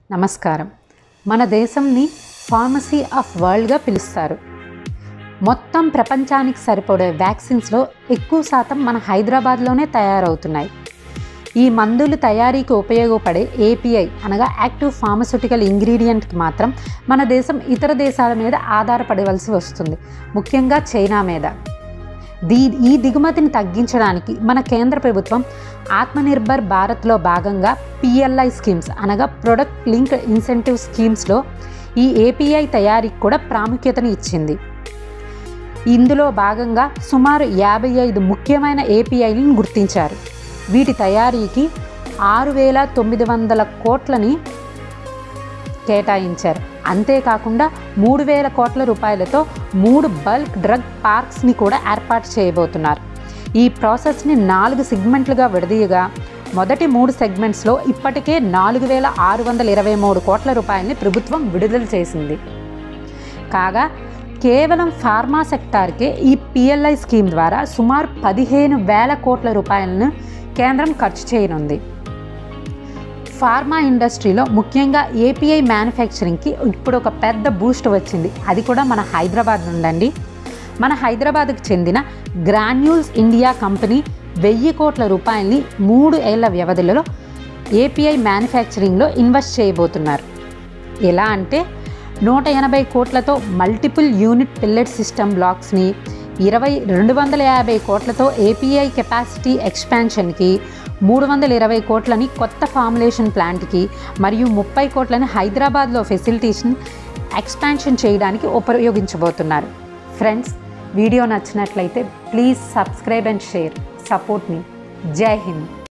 నమస్కారం మన దేశంని pharmacy of వరల్డ్గా పిలుస్తారు మొత్తం ప్రపంచానికి సరిపడే వ్యాక్సిన్స్లో ఎక్కువ శాతం మన హైదరాబాద్లోనే తయారవుతున్నాయి ఈ మందులు తయారీకి ఉపయోగపడే ఏపీఐ అనగా యాక్టివ్ ఫార్మస్యూటికల్ ఇంగ్రీడియంట్కి మాత్రం మన దేశం ఇతర దేశాల మీద ఆధారపడవలసి వస్తుంది ముఖ్యంగా చైనా మీద దీ ఈ దిగుమతిని తగ్గించడానికి మన కేంద్ర ప్రభుత్వం ఆత్మనిర్భర్ భారత్లో భాగంగా పిఎల్ఐ స్కీమ్స్ అనగా ప్రొడక్ట్ లింక్ ఇన్సెంటివ్ స్కీమ్స్లో ఈ ఏపీఐ తయారీకి కూడా ప్రాముఖ్యతను ఇచ్చింది ఇందులో భాగంగా సుమారు యాభై ఐదు ముఖ్యమైన ఏపీఐలను గుర్తించారు వీటి తయారీకి ఆరు వేల తొమ్మిది వందల కోట్లని కేటాయించారు అంతేకాకుండా మూడు వేల కోట్ల రూపాయలతో మూడు బల్క్ డ్రగ్ పార్క్స్ని కూడా ఏర్పాటు చేయబోతున్నారు ఈ ప్రాసెస్ని నాలుగు సెగ్మెంట్లుగా విడదీయగా మొదటి మూడు సెగ్మెంట్స్లో ఇప్పటికే నాలుగు వేల ఆరు వందల ఇరవై మూడు కోట్ల రూపాయలని ప్రభుత్వం విడుదల చేసింది కాగా కేవలం ఫార్మా సెక్టార్కే ఈ పిఎల్ఐ స్కీమ్ ద్వారా సుమారు పదిహేను వేల కోట్ల రూపాయలను కేంద్రం ఖర్చు చేయనుంది ఫార్మా ఇండస్ట్రీలో ముఖ్యంగా ఏపీఐ మ్యానుఫ్యాక్చరింగ్కి ఇప్పుడు ఒక పెద్ద బూస్ట్ వచ్చింది అది కూడా మన హైదరాబాద్ నుండండి మన హైదరాబాద్కు చెందిన గ్రాన్యూల్స్ ఇండియా కంపెనీ వెయ్యి కోట్ల రూపాయలని మూడు ఏళ్ల వ్యవధిలో ఏపీఐ మ్యానుఫ్యాక్చరింగ్లో ఇన్వెస్ట్ చేయబోతున్నారు ఎలా అంటే నూట ఎనభై కోట్లతో మల్టిపుల్ యూనిట్ పిల్లెట్ సిస్టమ్ బ్లాక్స్ని ఇరవై రెండు వందల యాభై కోట్లతో ఏపీఐ కెపాసిటీ ఎక్స్పాన్షన్కి మూడు వందల ఇరవై కోట్లని కొత్త ఫార్ములేషన్ ప్లాంట్కి మరియు ముప్పై కోట్లని హైదరాబాద్లో ఫెసిలిటీస్ని ఎక్స్పాన్షన్ చేయడానికి ఉపయోగించబోతున్నారు ఫ్రెండ్స్ వీడియో నచ్చినట్లయితే please subscribe and share support మీ జై హింద్